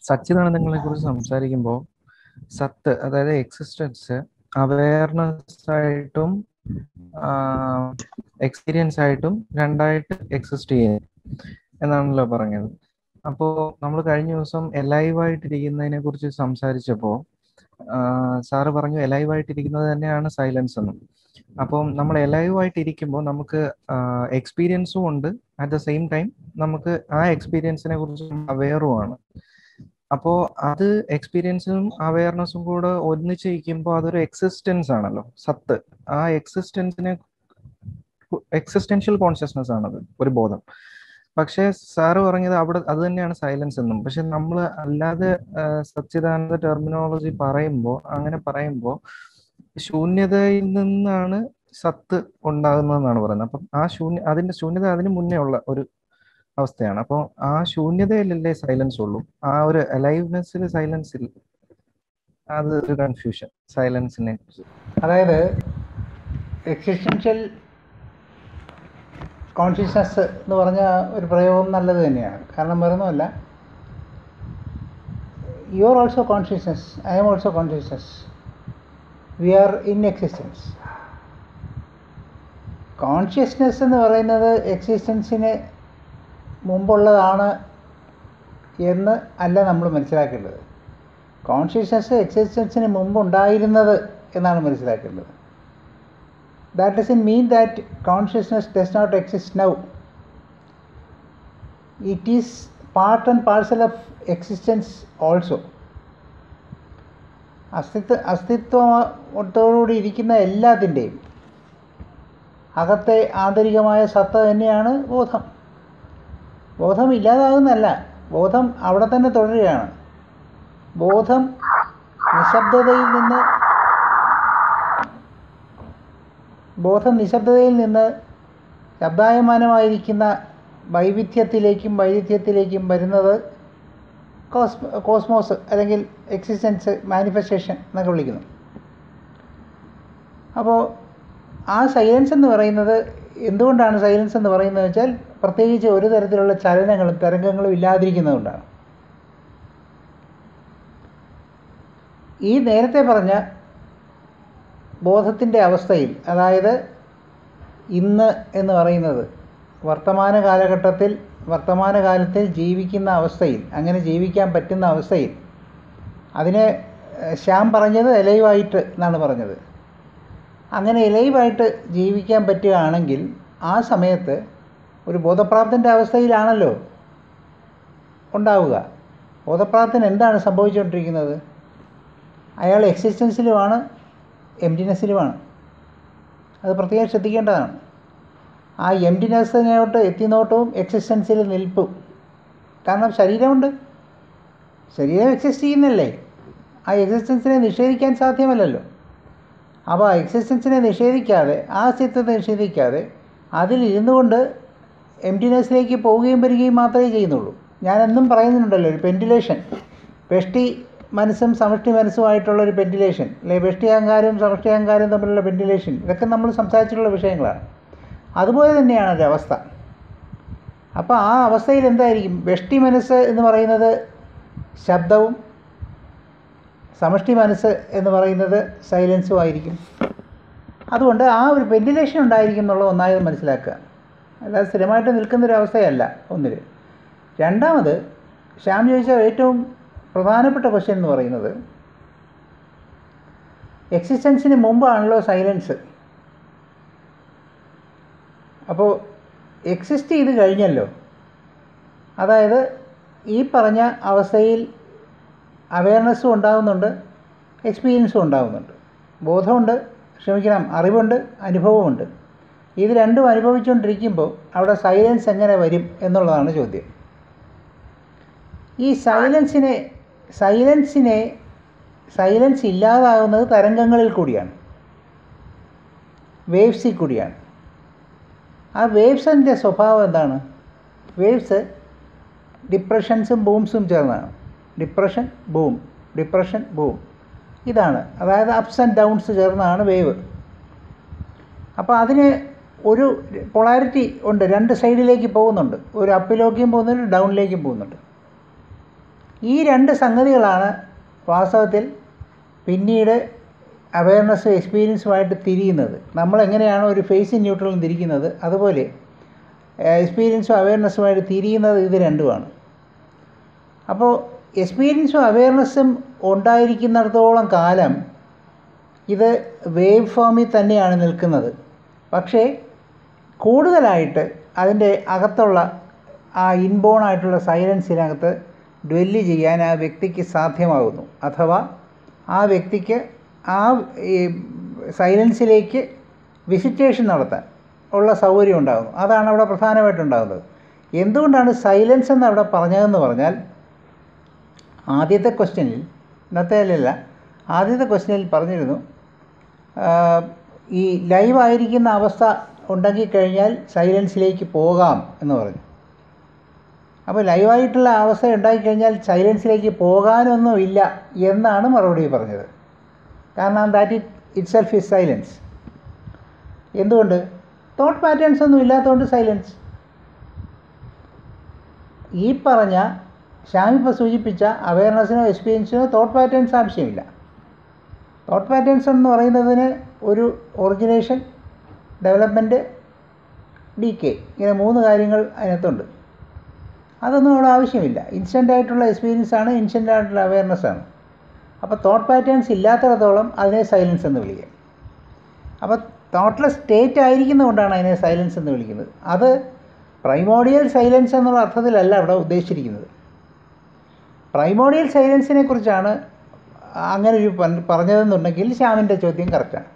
സച്ചിദാനന്ദങ്ങളെ കുറിച്ച് സംസാരിക്കുമ്പോൾ സത്ത് അതായത് എക്സിസ്റ്റൻസ് അവയർനെസ് ആയിട്ടും എക്സ്പീരിയൻസ് ആയിട്ടും രണ്ടായിട്ട് എക്സിസ്റ്റ് ചെയ്യുന്നു എന്നാണല്ലോ പറഞ്ഞത് അപ്പോൾ നമ്മൾ കഴിഞ്ഞ ദിവസം എലൈവ് ആയിട്ടിരിക്കുന്നതിനെ കുറിച്ച് സംസാരിച്ചപ്പോൾ സാറ് പറഞ്ഞു എലൈവ് ആയിട്ടിരിക്കുന്നത് തന്നെയാണ് സൈലൻസ് എന്നും അപ്പം നമ്മൾ എലൈവ് ആയിട്ടിരിക്കുമ്പോൾ നമുക്ക് എക്സ്പീരിയൻസും ഉണ്ട് അറ്റ് ദ സെയിം ടൈം നമുക്ക് ആ എക്സ്പീരിയൻസിനെ കുറിച്ച് അവെയറുമാണ് അപ്പോൾ അത് എക്സ്പീരിയൻസും അവയർനെസ്സും കൂടെ ഒന്നിച്ചിരിക്കുമ്പോൾ അതൊരു എക്സിസ്റ്റൻസ് ആണല്ലോ സത്ത് ആ എക്സിസ്റ്റൻസിനെ എക്സിസ്റ്റൻഷ്യൽ കോൺഷ്യസ്നെസ് ആണത് ഒരു ബോധം പക്ഷേ സാറ് പറഞ്ഞത് അവിടെ അത് തന്നെയാണ് സൈലൻസ് എന്നും പക്ഷെ നമ്മൾ അല്ലാതെ സച്ചിദാനന്ദ ടെർമിനോളജി പറയുമ്പോൾ അങ്ങനെ പറയുമ്പോൾ ശൂന്യതയിൽ നിന്നാണ് സത്ത് ഉണ്ടാകുന്നതെന്നാണ് പറയുന്നത് അപ്പം ആ ശൂന്യ അതിന്റെ ശൂന്യത അതിന് മുന്നേ ഉള്ള ഒരു അവസ്ഥയാണ് അപ്പോൾ ആ ശൂന്യതയിലല്ലേ സൈലൻസ് ഉള്ളൂ ആ ഒരു അലൈവ്നെസ്സിൽ സൈലൻസ് ഇല്ല അത് ഒരു കൺഫ്യൂഷൻ സൈലൻസിനെ കുറിച്ച് അതായത് എക്സിസ്റ്റൻഷ്യൽ കോൺഷ്യസ്നസ് എന്ന് പറഞ്ഞ ഒരു പ്രയോഗം നല്ലത് തന്നെയാണ് കാരണം വേറൊന്നുമല്ല you are also consciousness I am also consciousness we are in existence consciousness എന്ന് പറയുന്നത് എക്സിസ്റ്റൻസിന് മുമ്പുള്ളതാണ് എന്ന് അല്ല നമ്മൾ മനസ്സിലാക്കേണ്ടത് കോൺഷ്യസ്നെസ് എക്സിസ്റ്റൻസിന് മുമ്പുണ്ടായിരുന്നത് എന്നാണ് മനസ്സിലാക്കേണ്ടത് that doesn't mean that consciousness does not exist now. It is part and parcel of existence also. അസ്തിത്വ അസ്തിത്വത്തോടുകൂടി ഇരിക്കുന്ന എല്ലാത്തിൻ്റെയും അകത്തെ ആന്തരികമായ സത്ത തന്നെയാണ് ബോധം ബോധം ഇല്ലാതാകുന്നല്ല ബോധം അവിടെ തന്നെ തുടരുകയാണ് ബോധം നിശബ്ദതയിൽ നിന്ന് ബോധം നിശബ്ദതയിൽ നിന്ന് ശബ്ദായമാനമായിരിക്കുന്ന വൈവിധ്യത്തിലേക്കും വൈവിധ്യത്തിലേക്കും വരുന്നത് കോസ്മ കോസ്മോസ് അല്ലെങ്കിൽ എക്സിസ്റ്റൻസ് മാനിഫെസ്റ്റേഷൻ എന്നൊക്കെ വിളിക്കുന്നു അപ്പോൾ ആ സൈലൻസ് എന്ന് പറയുന്നത് എന്തുകൊണ്ടാണ് സൈലൻസ് എന്ന് പറയുന്നത് വെച്ചാൽ പ്രത്യേകിച്ച് ഒരു തരത്തിലുള്ള ചലനങ്ങളും തരംഗങ്ങളും ഇല്ലാതിരിക്കുന്നതുകൊണ്ടാണ് ഈ നേരത്തെ പറഞ്ഞ ബോധത്തിൻ്റെ അവസ്ഥയിൽ അതായത് ഇന്ന് എന്ന് പറയുന്നത് വർത്തമാന കാലഘട്ടത്തിൽ വർത്തമാനകാലത്തിൽ ജീവിക്കുന്ന അവസ്ഥയിൽ അങ്ങനെ ജീവിക്കാൻ പറ്റുന്ന അവസ്ഥയിൽ അതിനെ ശ്യാം പറഞ്ഞത് എലൈവായിട്ട് എന്നാണ് പറഞ്ഞത് അങ്ങനെ എലൈവായിട്ട് ജീവിക്കാൻ പറ്റുകയാണെങ്കിൽ ആ സമയത്ത് ഒരു ബോധപ്രാപ്തൻ്റെ അവസ്ഥയിലാണല്ലോ ഉണ്ടാവുക ബോധപ്രാപ്തന് എന്താണ് സംഭവിച്ചുകൊണ്ടിരിക്കുന്നത് അയാൾ എക്സിസ്റ്റൻസിലുമാണ് എംറ്റിനെസ്സിലുമാണ് അത് പ്രത്യേകം ശ്രദ്ധിക്കേണ്ടതാണ് ആ എംറ്റിനെസ്സിനോട്ട് എത്തിനോട്ടവും എക്സിസ്റ്റൻസിൽ നിൽപ്പും കാരണം ശരീരമുണ്ട് ശരീരം എക്സിസ്റ്റ് ചെയ്യുന്നല്ലേ ആ എക്സിസ്റ്റൻസിനെ നിഷേധിക്കാൻ സാധ്യമല്ലല്ലോ അപ്പോൾ ആ എക്സിസ്റ്റൻസിനെ നിഷേധിക്കാതെ ആ അസ്തിത്വത്തെ നിഷേധിക്കാതെ അതിൽ ഇരുന്നു കൊണ്ട് എംറ്റിനെസ്സിലേക്ക് പോവുകയും വരികയും മാത്രമേ ചെയ്യുന്നുള്ളൂ ഞാൻ എന്നും പറയുന്നുണ്ടല്ലോ ഒരു പെൻറ്റിലേഷൻ വെഷ്ടി മനസ്സും സമഷ്ടി മനസ്സുമായിട്ടുള്ള ഒരു പെൻറ്റിലേഷൻ അല്ലെ വെഷ്ടി അഹങ്കാരവും സമഷ്ടി അഹങ്കാരവും തമ്മിലുള്ള പെൻറ്റിലേഷൻ ഇതൊക്കെ നമ്മൾ സംസാരിച്ചിട്ടുള്ള വിഷയങ്ങളാണ് അതുപോലെ തന്നെയാണ് ഒരു അവസ്ഥ അപ്പോൾ ആ അവസ്ഥയിൽ എന്തായിരിക്കും വെഷ്ടി മനസ്സ് എന്ന് പറയുന്നത് ശബ്ദവും സമഷ്ടി മനസ്സ് എന്ന് പറയുന്നത് സൈലൻസും ആയിരിക്കും അതുകൊണ്ട് ആ ഒരു വെന്റിലേഷൻ ഉണ്ടായിരിക്കും എന്നുള്ള ഒന്നായത് മനസ്സിലാക്കുക അല്ലാതെ സ്ഥിരമായിട്ട് നിൽക്കുന്നൊരു അവസ്ഥയല്ല ഒന്നിൽ രണ്ടാമത് ശ്യാം ചോദിച്ച ഏറ്റവും പ്രധാനപ്പെട്ട ക്വസ്റ്റ്യൻ എന്ന് പറയുന്നത് എക്സിസ്റ്റൻസിന് മുമ്പാണല്ലോ സൈലൻസ് അപ്പോൾ എക്സിസ്റ്റ് ചെയ്ത് കഴിഞ്ഞല്ലോ അതായത് ഈ പറഞ്ഞ അവസ്ഥയിൽ അവയർനെസ്സും ഉണ്ടാകുന്നുണ്ട് എക്സ്പീരിയൻസും ഉണ്ടാകുന്നുണ്ട് ബോധമുണ്ട് ക്ഷമിക്കണം അറിവുണ്ട് അനുഭവമുണ്ട് ഇത് രണ്ടും അനുഭവിച്ചുകൊണ്ടിരിക്കുമ്പോൾ അവിടെ സൈലൻസ് എങ്ങനെ വരും എന്നുള്ളതാണ് ചോദ്യം ഈ സൈലൻസിനെ സൈലൻസിനെ സൈലൻസ് ഇല്ലാതാകുന്നത് തരംഗങ്ങളിൽ കൂടിയാണ് വേവ്സിൽ കൂടിയാണ് ആ വേവ്സിൻ്റെ സ്വഭാവം എന്താണ് വേവ്സ് ഡിപ്രഷൻസും ബൂംസും ചേർന്നതാണ് ഡിപ്രഷൻ ബൂം ഡിപ്രഷൻ ബൂം ഇതാണ് അതായത് അപ്സ് ആൻഡ് ഡൗൺസ് ചേർന്നതാണ് വേവ് അപ്പോൾ അതിന് ഒരു പൊളാരിറ്റി ഉണ്ട് രണ്ട് സൈഡിലേക്ക് പോകുന്നുണ്ട് ഒരു അപ്പിലേക്കും പോകുന്നുണ്ട് ഡൗണിലേക്കും പോകുന്നുണ്ട് ഈ രണ്ട് സംഗതികളാണ് വാസ്തവത്തിൽ പിന്നീട് അവയർനെസ്സും എക്സ്പീരിയൻസുമായിട്ട് തിരിയുന്നത് നമ്മൾ എങ്ങനെയാണോ ഒരു ഫേസും ന്യൂട്രലും തിരിക്കുന്നത് അതുപോലെ എക്സ്പീരിയൻസും അവയർനെസ്സുമായിട്ട് തിരിയുന്നത് ഇത് രണ്ടുമാണ് അപ്പോൾ എക്സ്പീരിയൻസും അവയർനെസ്സും ഉണ്ടായിരിക്കുന്നിടത്തോളം കാലം ഇത് വേവ് ഫോമിൽ തന്നെയാണ് നിൽക്കുന്നത് പക്ഷേ കൂടുതലായിട്ട് അതിൻ്റെ അകത്തുള്ള ആ ഇൻബോൺ ആയിട്ടുള്ള സൈലൻസിനകത്ത് ഡ്വെല്ല് ചെയ്യാൻ ആ വ്യക്തിക്ക് സാധ്യമാകുന്നു അഥവാ ആ വ്യക്തിക്ക് ആ ഈ സൈലൻസിലേക്ക് വിസിറ്റേഷൻ നടത്താൻ ഉള്ള സൗകര്യം ഉണ്ടാകുന്നു അതാണ് അവിടെ പ്രധാനമായിട്ടുണ്ടാകുന്നത് എന്തുകൊണ്ടാണ് സൈലൻസ് എന്ന് അവിടെ പറഞ്ഞതെന്ന് പറഞ്ഞാൽ ആദ്യത്തെ ക്വസ്റ്റ്യനിൽ ഇന്നത്തേലല്ല ആദ്യത്തെ ക്വസ്റ്റ്യനിൽ പറഞ്ഞിരുന്നു ഈ ലൈവ് ആയിരിക്കുന്ന അവസ്ഥ ഉണ്ടാക്കിക്കഴിഞ്ഞാൽ സൈലൻസിലേക്ക് പോകാം എന്ന് പറഞ്ഞു അപ്പോൾ ലൈവായിട്ടുള്ള അവസ്ഥ ഉണ്ടായിക്കഴിഞ്ഞാൽ സൈലൻസിലേക്ക് പോകാനൊന്നും ഇല്ല എന്നാണ് മറുപടി പറഞ്ഞത് കാരണം that it itself is silence എന്തുകൊണ്ട് തോട്ട് പാറ്റേൺസ് ഒന്നും ഇല്ലാത്തതുകൊണ്ട് സൈലൻസ് ഈ പറഞ്ഞ ശ്യാമിപ്പോൾ സൂചിപ്പിച്ച അവയർനെസ്സിനോ എക്സ്പീരിയൻസിനോ തോട്ട് പാറ്റേൺസ് ആവശ്യമില്ല തോട്ട് പാറ്റേൺസ് എന്ന് പറയുന്നതിന് ഒരു ഒറിജിനേഷൻ ഡെവലപ്മെൻറ്റ് ഡി കെ ഇങ്ങനെ മൂന്ന് കാര്യങ്ങൾ അതിനകത്തുണ്ട് അതൊന്നും അവിടെ ആവശ്യമില്ല ഇൻസ്റ്റൻ്റ് ആയിട്ടുള്ള എക്സ്പീരിയൻസ് ആണ് ഇൻസ്റ്റൻ്റ് ആയിട്ടുള്ള അവയർനെസ് ആണ് അപ്പോൾ തോട്ട് പാറ്റേൺസ് ഇല്ലാത്തിടത്തോളം അതിനെ സൈലൻസ് എന്ന് വിളിക്കുക അപ്പോൾ തോട്ട്ലെസ് സ്റ്റേറ്റ് ആയിരിക്കുന്നതുകൊണ്ടാണ് അതിനെ സൈലൻസ് എന്ന് വിളിക്കുന്നത് അത് പ്രൈമോഡിയൽ സൈലൻസ് എന്നുള്ള അർത്ഥത്തിലല്ല അവിടെ ഉദ്ദേശിച്ചിരിക്കുന്നത് പ്രൈമോഡിയൽ സൈലൻസിനെ കുറിച്ചാണ് അങ്ങനെ ഒരു പറഞ്ഞതെന്നുണ്ടെങ്കിൽ ശ്യാമിൻ്റെ ചോദ്യം കറക്റ്റാണ്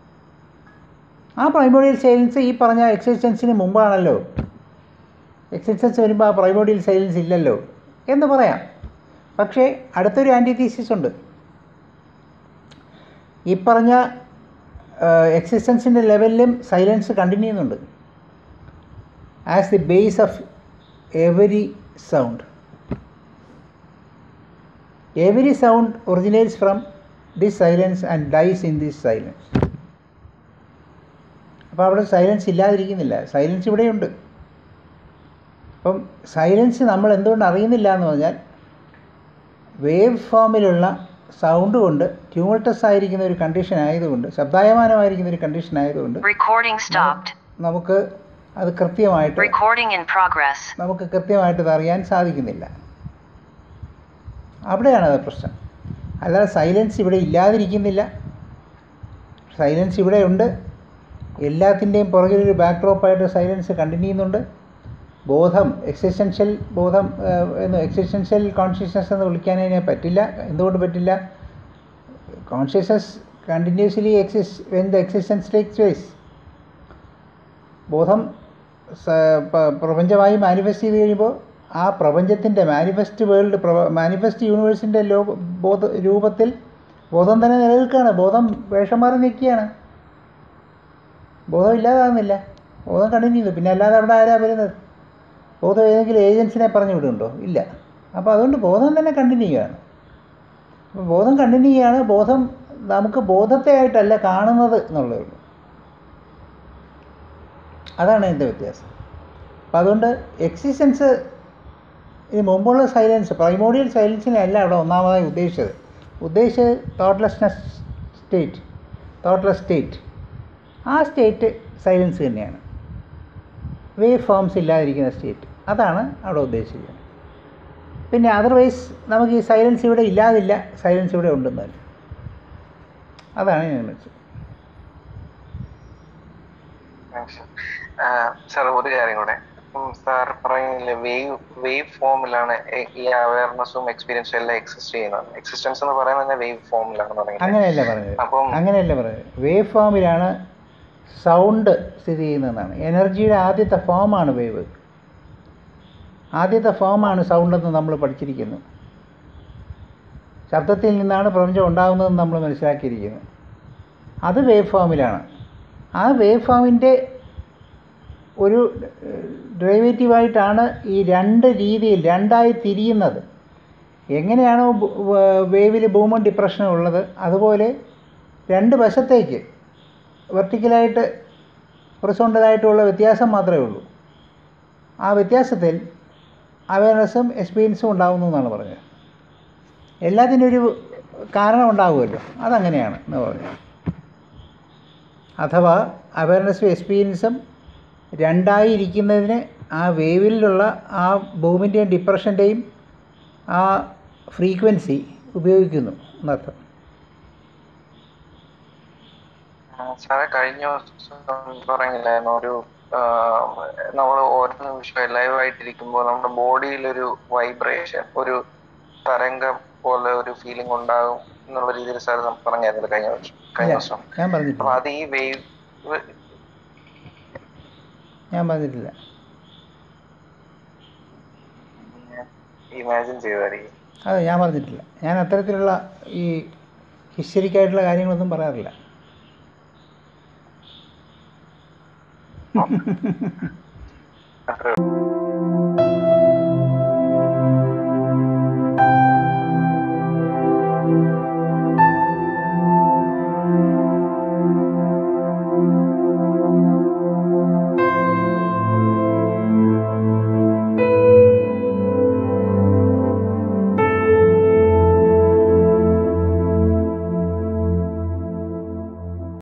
ആ പ്രൈമോഡിയൽ സൈലൻസ് ഈ പറഞ്ഞ എക്സിസ്റ്റൻസിന് മുമ്പാണല്ലോ എക്സിസ്റ്റൻസ് വരുമ്പോൾ ആ പ്രൈമോഡിയൽ സൈലൻസ് ഇല്ലല്ലോ എന്ന് പറയാം പക്ഷേ അടുത്തൊരു ആൻറ്റിതീസിസ് ഉണ്ട് ഈ പറഞ്ഞ എക്സിസ്റ്റൻസിൻ്റെ ലെവലിലും സൈലൻസ് കണ്ടിന്യൂ ചെയ്യുന്നുണ്ട് as the base of every sound every sound originates from this silence and dies in this silence അപ്പോൾ അവിടെ സൈലൻസ് ഇല്ലാതിരിക്കുന്നില്ല സൈലൻസ് ഇവിടെയുണ്ട് അപ്പം സൈലൻസ് നമ്മൾ എന്തുകൊണ്ട് അറിയുന്നില്ല എന്ന് പറഞ്ഞാൽ വേവ് ഫോമിലുള്ള സൗണ്ട് കൊണ്ട് ട്യൂമൾട്ടസ് ആയിരിക്കുന്ന ഒരു കണ്ടീഷൻ ആയതുകൊണ്ട് ശബ്ദായമാനമായിരിക്കുന്ന ഒരു കണ്ടീഷൻ ആയതുകൊണ്ട് Recording stopped. നമുക്ക് അത് കൃത്യമായിട്ട് Recording in progress. നമുക്ക് കൃത്യമായിട്ട് ഇത് അറിയാൻ സാധിക്കുന്നില്ല അവിടെയാണ് അത് പ്രശ്നം അല്ലാതെ സൈലൻസ് ഇവിടെ ഇല്ലാതിരിക്കുന്നില്ല സൈലൻസ് ഇവിടെ ഉണ്ട് എല്ലാത്തിൻ്റെയും പുറകിലൊരു ബാക്ക് ഡ്രോപ്പായിട്ട് സൈലൻസ് കണ്ടിന്യൂ ചെയ്യുന്നുണ്ട് ബോധം എക്സിസ്റ്റൻഷ്യൽ ബോധം ഏഹ്, എന്ന് എക്സിസ്റ്റൻഷ്യൽ കോൺഷ്യസ്നസ് എന്ന് വിളിക്കാനതിനെ പറ്റില്ല എന്തുകൊണ്ട് പറ്റില്ല കോൺഷ്യസ്നസ് കണ്ടിന്യൂസ്ലി എക്സിസ് when the existence takes ways ബോധം സ- പ- പ്രപഞ്ചമായി മാനിഫെസ്റ്റ് ചെയ്ത് കഴിയുമ്പോൾ ആ പ്രപഞ്ചത്തിൻ്റെ മാനിഫെസ്റ്റ് വേൾഡ് മാനിഫെസ്റ്റ് യൂണിവേഴ്സിൻ്റെ ലോ ബോധ രൂപത്തിൽ ബോധം തന്നെ നിലനിൽക്കുകയാണ് ബോധം വേഷം മാറി നിൽക്കുകയാണ് ബോധം ഇല്ലാതാകുന്നില്ല ബോധം കണ്ടിന്യൂ ചെയ്തു പിന്നെ അല്ലാതെ അവിടെ ആരാ വരുന്നത് ബോധം ഏതെങ്കിലും ഏജൻസിനെ പറഞ്ഞു വിടുന്നുണ്ടോ ഇല്ല അപ്പോൾ അതുകൊണ്ട് ബോധം തന്നെ കണ്ടിന്യൂ ചെയ്യുകയാണ് അപ്പോൾ ബോധം കണ്ടിന്യൂ ചെയ്യുകയാണ് ബോധം നമുക്ക് ബോധത്തെ ആയിട്ടല്ല കാണുന്നത് എന്നുള്ളതേ ഉള്ളൂ അതാണ് എൻ്റെ വ്യത്യാസം അപ്പം അതുകൊണ്ട് എക്സിസ്റ്റൻസ് ഇതിന് മുമ്പുള്ള സൈലൻസ് പ്രൈമോഡിയൽ സൈലൻസിനെയല്ല അവിടെ ഒന്നാമതായി ഉദ്ദേശിച്ചത് ഉദ്ദേശിച്ചത് തോട്ട്ലെസ്നെസ് സ്റ്റേറ്റ് തോട്ട്ലെസ് സ്റ്റേറ്റ് ആ സ്റ്റേറ്റ് സൈലൻസ് തന്നെയാണ് വേവ് ഫോംസ് ഇല്ലാതിരിക്കുന്ന സ്റ്റേറ്റ് അതാണ് അവിടെ ഉദ്ദേശിക്കുന്നത് പിന്നെ അതർവൈസ് നമുക്ക് ഈ സൈലൻസ് ഇവിടെ ഇല്ലാതില്ല സൈലൻസ് ഇവിടെ ഉണ്ടെന്നല്ല അതാണ് ഞാൻ മനസ്സിലായത് സാർ ഒരു കാര്യം കൂടെ സാർ പറയുന്നില്ലേ വേവ് വേവ് ഫോമിലാണ് ഈ അവയർനെസ്സും എക്സ്പീരിയൻസും എല്ലാം എക്സിസ്റ്റ് ചെയ്യുന്നത് എക്സിസ്റ്റൻസ് എന്ന് പറയുന്നത് തന്നെ വേവ് ഫോമിലാണെന്ന് പറയുന്നത് അങ്ങനെയല്ല പറഞ്ഞത് അപ്പം അങ്ങനെയല്ല പറഞ്ഞത് വേവ് ഫോമിലാണ് സൗണ്ട് സ്ഥിതി ചെയ്യുന്നതെന്നാണ് എനർജിയുടെ ആദ്യത്തെ ഫോമാണ് വേവ് ആദ്യത്തെ ഫോമാണ് സൗണ്ട് എന്ന് നമ്മൾ പഠിച്ചിരിക്കുന്നു ശബ്ദത്തിൽ നിന്നാണ് പ്രപഞ്ചം ഉണ്ടാകുന്നതെന്ന് നമ്മൾ മനസ്സിലാക്കിയിരിക്കുന്നു അത് വേവ് ഫോമിലാണ് ആ വേവ് ഫോമിൻ്റെ ഒരു ഡെറിവേറ്റീവായിട്ടാണ് ഈ രണ്ട് രീതിയിൽ രണ്ടായി തിരിയുന്നത് എങ്ങനെയാണോ വേവിൽ ബൂമും ഡിപ്രഷനും ഉള്ളത് അതുപോലെ രണ്ട് വശത്തേക്ക് വെർട്ടിക്കലായിട്ട് ഹൊറിസോണ്ടലായിട്ടുള്ള വ്യത്യാസം മാത്രമേ ഉള്ളൂ ആ വ്യത്യാസത്തിൽ അവയർനെസ്സും എക്സ്പീരിയൻസും ഉണ്ടാകുന്നു എന്നാണ് പറഞ്ഞത് എല്ലാത്തിനും ഒരു കാരണം ഉണ്ടാകുമല്ലോ അതങ്ങനെയാണ് എന്ന് പറഞ്ഞു അഥവാ അവയർനെസ്സും എക്സ്പീരിയൻസും രണ്ടായിരിക്കുന്നതിന് ആ വേവിലുള്ള ആ ബൂമിൻ്റെയും ഡിപ്രഷൻ്റെയും ആ ഫ്രീക്വൻസി ഉപയോഗിക്കുന്നു എന്നർത്ഥം ആ, സാറേ കഴിഞ്ഞ ദിവസം പറഞ്ഞില്ലായിരുന്നു ഒരു നമ്മൾ ഓരോ നിമിഷം ലൈവ് ആയിട്ടിരിക്കുമ്പോൾ നമ്മുടെ ബോഡിയിൽ ഒരു വൈബ്രേഷൻ ഒരു തരംഗം പോലെ ഒരു ഫീലിംഗ് ഉണ്ടാകും എന്നുള്ള രീതിയിൽ സാർ പറഞ്ഞായിരുന്നു കഴിഞ്ഞ വർഷം കഴിഞ്ഞ ഇല്ല ദിവസം ഞാൻ അപ്പൊ പറഞ്ഞിട്ടില്ല അത് ഈ വേവ് ഞാൻ പറഞ്ഞിട്ടില്ല ഇമാജിൻ ചെയ്തായിരിക്കും അത് ഞാൻ പറഞ്ഞിട്ടില്ല ഞാൻ അത്തരത്തിലുള്ള ഈ ഹിസ്റ്ററിക്കായിട്ടുള്ള കാര്യങ്ങളൊന്നും പറയാറില്ല അത്രേ